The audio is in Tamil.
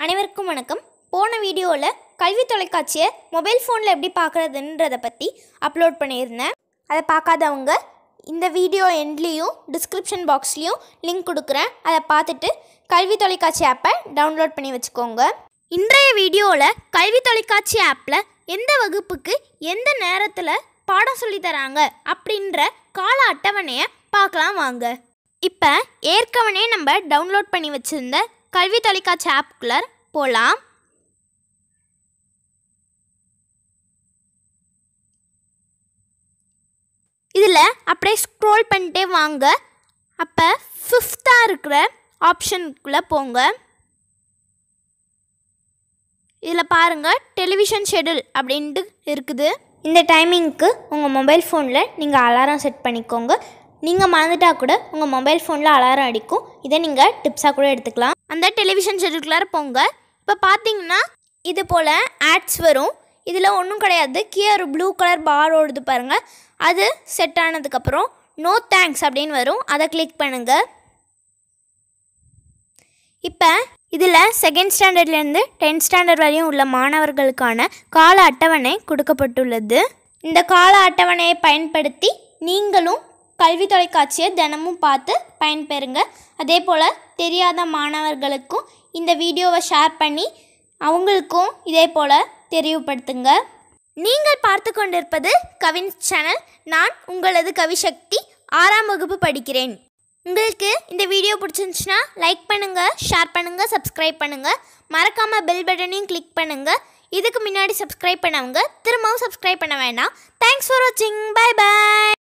அனைவருக்கும் வணக்கம் போன வீடியோவில் கல்வி தொலைக்காட்சியை மொபைல் ஃபோனில் எப்படி பார்க்குறதுன்றதை பற்றி அப்லோட் பண்ணியிருந்தேன் அதை பார்க்காதவங்க இந்த வீடியோ எண்ட்லேயும் டிஸ்கிரிப்ஷன் பாக்ஸ்லேயும் லிங்க் கொடுக்குறேன் அதை பார்த்துட்டு கல்வி தொலைக்காட்சி ஆப்பை டவுன்லோட் பண்ணி வச்சுக்கோங்க இன்றைய வீடியோவில் கல்வி தொலைக்காட்சி ஆப்பில் எந்த வகுப்புக்கு எந்த நேரத்தில் பாடம் சொல்லி தராங்க அப்படின்ற கால அட்டவணையை பார்க்கலாம் வாங்க இப்போ ஏற்கனவே நம்ம டவுன்லோட் பண்ணி வச்சுருந்த கல்வி தொலைக்காட்சி ஆப்புக்குள்ளே போகலாம் இதில் அப்படியே ஸ்க்ரோல் பண்ணிட்டே வாங்க அப்போ ஃபிஃப்த்தாக இருக்கிற ஆப்ஷனுக்குள்ளே போங்க இதில் பாருங்கள் டெலிவிஷன் ஷெடியூல் அப்படின்ட்டு இருக்குது இந்த டைமிங்க்கு உங்கள் மொபைல் ஃபோனில் நீங்கள் அலாரம் செட் பண்ணிக்கோங்க நீங்கள் மறந்துட்டா கூட உங்கள் மொபைல் ஃபோனில் அலாரம் அடிக்கும் இதை நீங்கள் டிப்ஸாக கூட எடுத்துக்கலாம் அந்த டெலிவிஷன் ஷெடியூல்குள்ளார போங்க இப்போ பார்த்தீங்கன்னா இது போல் ஆட்ஸ் வரும் இதில் ஒன்றும் கிடையாது கீழே ஒரு ப்ளூ கலர் பார் ஓடுது பாருங்கள் அது செட் ஆனதுக்கப்புறம் நோ தேங்க்ஸ் அப்படின்னு வரும் அதை கிளிக் பண்ணுங்கள் இப்போ இதில் செகண்ட் ஸ்டாண்டர்ட்லேருந்து டென்த் ஸ்டாண்டர்ட் வரையும் உள்ள மாணவர்களுக்கான கால அட்டவணை கொடுக்கப்பட்டுள்ளது இந்த கால அட்டவணையை பயன்படுத்தி நீங்களும் கல்வி தொலைக்காட்சியை தினமும் பார்த்து பயன்பெறுங்க அதே போல் தெரியாத மாணவர்களுக்கும் இந்த வீடியோவை ஷேர் பண்ணி அவங்களுக்கும் இதே போல் தெரிவுபடுத்துங்க நீங்கள் பார்த்து கொண்டிருப்பது கவின் சேனல் நான் உங்களது கவிசக்தி ஆறாம் வகுப்பு படிக்கிறேன் உங்களுக்கு இந்த வீடியோ பிடிச்சிருந்துச்சுன்னா லைக் பண்ணுங்கள் ஷேர் பண்ணுங்கள் சப்ஸ்கிரைப் பண்ணுங்கள் மறக்காமல் பெல் பட்டனையும் கிளிக் பண்ணுங்கள் இதுக்கு முன்னாடி சப்ஸ்கிரைப் பண்ணவங்க திரும்பவும் சப்ஸ்கிரைப் பண்ண வேண்டாம் தேங்க்ஸ் ஃபார் வாட்சிங் பை பை